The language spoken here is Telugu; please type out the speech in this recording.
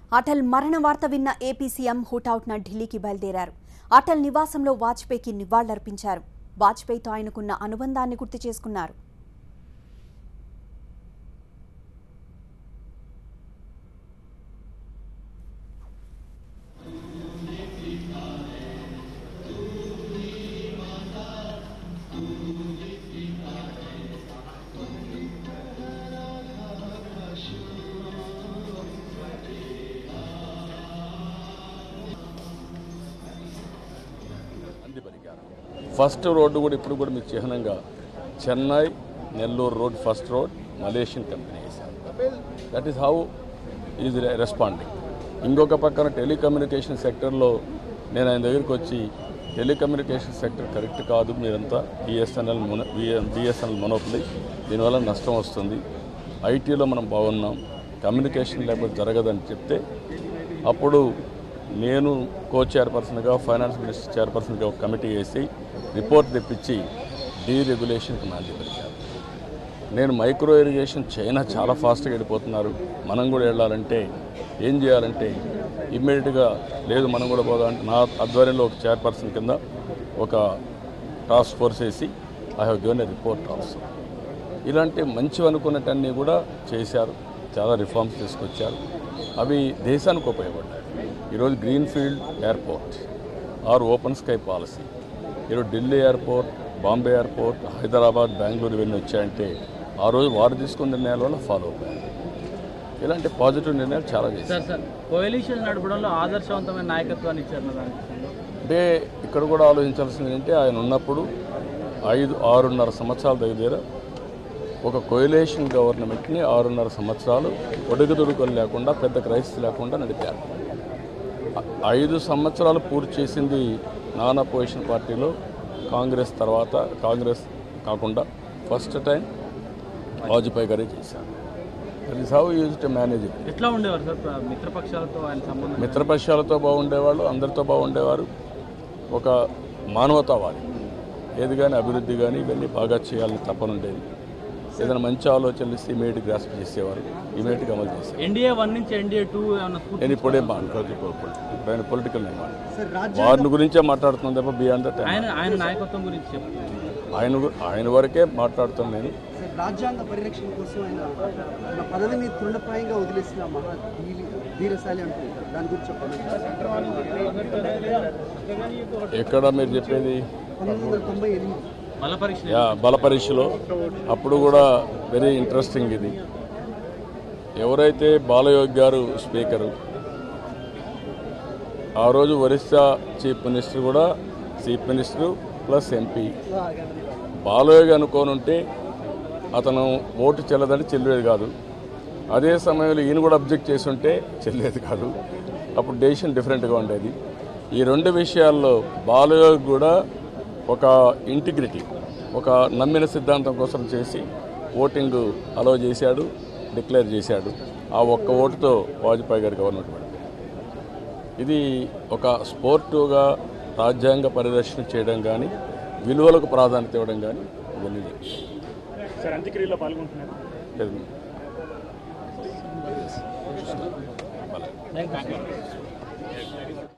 అటల్ మరణ వార్త విన్న ఏపీ సీఎం హుటాహుట్న ఢిల్లీకి బయలుదేరారు అటల్ నివాసంలో వాజ్పేయికి నివాళులర్పించారు వాజ్పేయితో ఆయనకున్న అనుబంధాన్ని గుర్తు చేసుకున్నారు అంది పలికారు ఫస్ట్ రోడ్డు కూడా ఇప్పుడు కూడా మీకు చిహ్నంగా Chennai Nellore road first road Malaysian company వేశారు that is how is responding ఇంకొక పక్కన టెలికమ్యూనికేషన్ సెక్టర్లో నేను ఆయన దగ్గరికి వచ్చి టెలికమ్యూనికేషన్ సెక్టర్ కరెక్ట్ కాదు మీరంతా బిఎస్ఎన్ఎల్ మొన బిఎస్ఎన్ఎల్ మొనోపులి దీనివల్ల నష్టం వస్తుంది ఐటీలో మనం బాగున్నాం కమ్యూనికేషన్ లేకపోతే జరగదని చెప్తే అప్పుడు నేను కో చైర్పర్సన్గా ఫైనాన్స్ మినిస్టర్ చైర్పర్సన్గా ఒక కమిటీ వేసి రిపోర్ట్ తెప్పించి డీరెగ్యులేషన్కి నాంది పలికాను నేను మైక్రో ఇరిగేషన్ చైనా చాలా ఫాస్ట్గా వెళ్ళిపోతున్నారు మనం కూడా వెళ్ళాలంటే ఏం చేయాలంటే ఇమ్మీడియట్గా లేదు మనం కూడా పోదాం అంటే నా ఆధ్వర్యంలో ఒక చైర్పర్సన్ కింద ఒక టాస్క్ ఫోర్స్ వేసి I have given a report also ఇలాంటి మంచివి అనుకున్నటన్నీ కూడా చేశారు చాలా రిఫార్మ్స్ తీసుకొచ్చారు అవి దేశానికి ఉపయోగపడ్డాయి ఈరోజు green field airport or open sky policy ఈరోజు ఢిల్లీ ఎయిర్పోర్ట్ బాంబే ఎయిర్పోర్ట్ హైదరాబాద్ బెంగళూరు ఇవన్నీ వచ్చాయంటే ఆ రోజు వారు తీసుకున్న నిర్ణయాల వల్ల ఫాలో అయ్యారు ఇలాంటి పాజిటివ్ నిర్ణయాలు చాలా చేశారు సార్ సార్ కోalition నడపడంలో ఆదర్శవంతమైన నాయకత్వాన్ని ఇచ్చారు దానికి అంటే ఇక్కడ కూడా ఆలోచించాల్సింది ఏంటంటే ఆయన ఉన్నప్పుడు ఐదు ఆరున్నర సంవత్సరాల దగ్గర ఒక కొయిలేషన్ గవర్నమెంట్ని ఆరున్నర సంవత్సరాలు ఒడుగుదొడుకులు లేకుండా పెద్ద క్రైసిస్ లేకుండా నడిపారు ఐ- ఐదు సంవత్సరాలు పూర్తి చేసింది నాన్ అపోజిషన్ పార్టీలో కాంగ్రెస్ తర్వాత కాంగ్రెస్ కాకుండా ఫస్ట్ టైం వాజ్పేయి గారే చేశారు that is how use to manage it ఎట్లా ఉండేవారు సార్ ప్ర- మిత్రపక్షాలతో ఆయన సంబంధం మిత్రపక్షాలతో బాగుండేవాళ్ళు అందరితో బాగుండేవారు ఒక మానవతావాది ఏది కానీ అభివృద్ధి కానీ ఇవన్నీ బాగా చేయాలని తప్పనుండేది ఏదైనా మంచి ఆలోచనలు ఇస్తే ఇమీడియట్ గ్రాస్ప్ చేసేవారు ఇమీడియట్గా అమలు చేసేవారు ఎన్డీఏ వన్ నుంచి ఎన్డీఏ టూ ఏమన్నా స్ఫూర్తి నేను ఇప్పుడే మాట్లాడుతూ ఇప్పుడు ఆయన పొలిటికల్ నేను మాట్లాడు వారిని గురించే మాట్లాడుతున్నాను తప్ప బియాండ్ ద టైం ఆయన ఆయన నాయకత్వం గురించి చెప్తున్నారు ఆయన గు- ఆయన వరకే మాట్లాడుతాను నేను సార్, రాజ్యాంగ పరిరక్షణ కోసం ఆయన తన పదవిని తృణప్రాయంగా వదిలేసిన మహా ధీలి- ధీరశాలి అంటున్నారు దాని గురించి చెప్పండి ఎక్కడ మీరు చెప్పేది పంతొమ్మిది వందల తొంభై ఎనిమిది బల పరీక్ష యా బల పరీక్షలో అప్పుడు కూడా వెరీ ఇంట్రెస్టింగ్ ఇది ఎవరైతే బాలయోగి గారు స్పీకరు ఆ రోజు ఒరిస్సా చీఫ్ మినిస్టర్ కూడా chief minister plus MP Balayogi అనుకోనుంటే అతను ఓటు చెల్లదంటే చెల్లేది కాదు అదే సమయంలో ఈయన కూడా అబ్జెక్ట్ చేసి ఉంటే చెల్లేది కాదు అప్పుడు డెసిషన్ డిఫరెంట్గా ఉండేది ఈ రెండు విషయాల్లో బాలయోగి కూడా ఒక ఇంటిగ్రిటీ ఒక నమ్మిన సిద్ధాంతం కోసం చేసి ఓటింగ్ అలో చేశాడు డిక్లేర్ చేశాడు ఆ ఒక్క ఓటుతో వాజ్పేయి గారు గవర్నమెంట్ పడింది ఇది ఒక స్పోర్టుగా రాజ్యాంగ పరిరక్షణ చేయడం కానీ విలువలకు ప్రాధాన్యత ఇవ్వడం కానీ ఇవన్నీ చేశారు. సార్ అంత్యక్రియలో పాల్గొంటున్నారు లేదు. Thank you